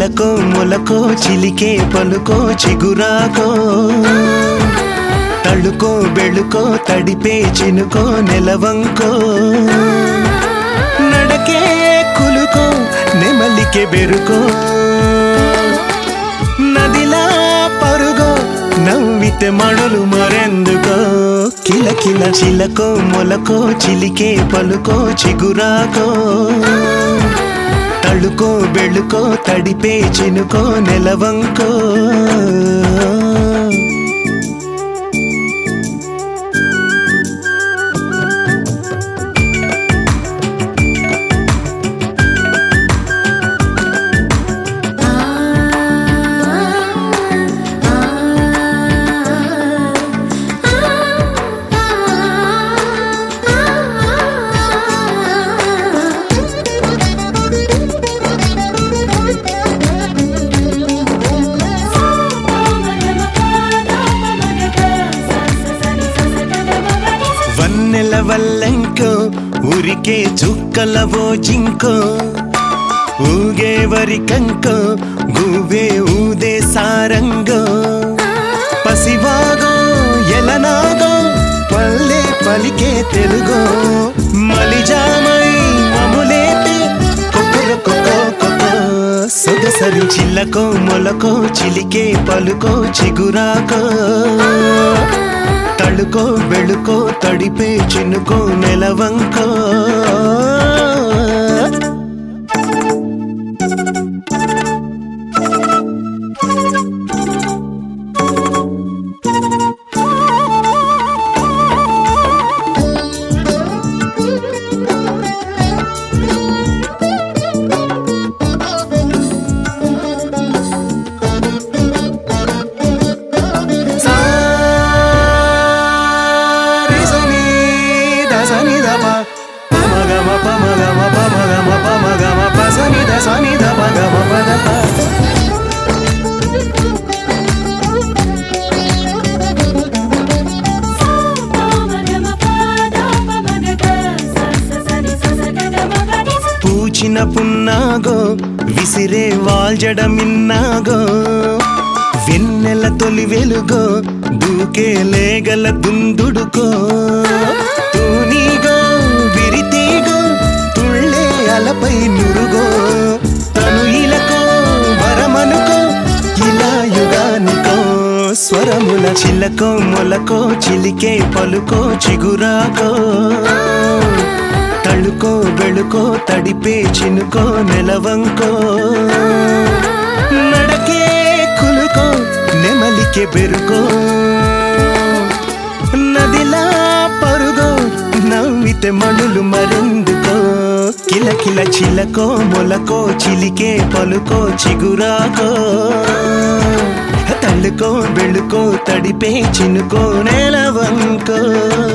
చిలకో మొలకో చిలికే పలుకో చిగురాకో తళుకో బెళుకో తడిపే చినుకో నెలవంకో నడకే కులుకో నెమలికే బెరుకో నదిలా పరుగో నవ్వితే మణులు మరెందుకో కిల కిల చిలకో మొలకో చిలికే పలుకో చిగురాకో తళుకో బెళుకో తడిపే చినుకో నెలవంకో వన్నెల వల్లంకో ఊరికే చుక్కల ఓ జింకో ఊగే వరికంకో గువే ఊదే సారంగో పసివాగో ఎలనాగో పల్లె పలికే తెలుగో మలిజామై మములేపే కొక్కర కొక్కో కొక్కో సొగసరి చిల్లకో మొలకో చిలికే పలుకో చిగురాకో తళుకో బెళుకో తడిపే చినుకో నెలవంకో సారిసని దసని దప పమగమ పమగమ పమగమ పమగమ పసని దసని దప గమ పదప పూచిన పున్నాగో విసిరే వాల్జడమిన్నాగో వెన్నెల తొలి వెలుగో దూకే లేగల దుందుడుకో తూనీగో విరితీగో తుళ్ళే అలపై నురుగో తను ఇలకో వరమనుకో ఇలా యుగానికో స్వరముల చిలకో మొలకో చిలికే పలుకో చిగురాకో తళుకో బెళుకో తడిపే చినుకో నెలవంకో నడకే కులుకో నెమలికే బెరుకో నదిలా పరుగో నవ్వితే మణులు మరెందుకో కిల కిల చిలకో మొలకో చిలికే పలుకో చిగురాకో తళ్ళుకో బెళుకో తడిపే చినుకో నెలవంకో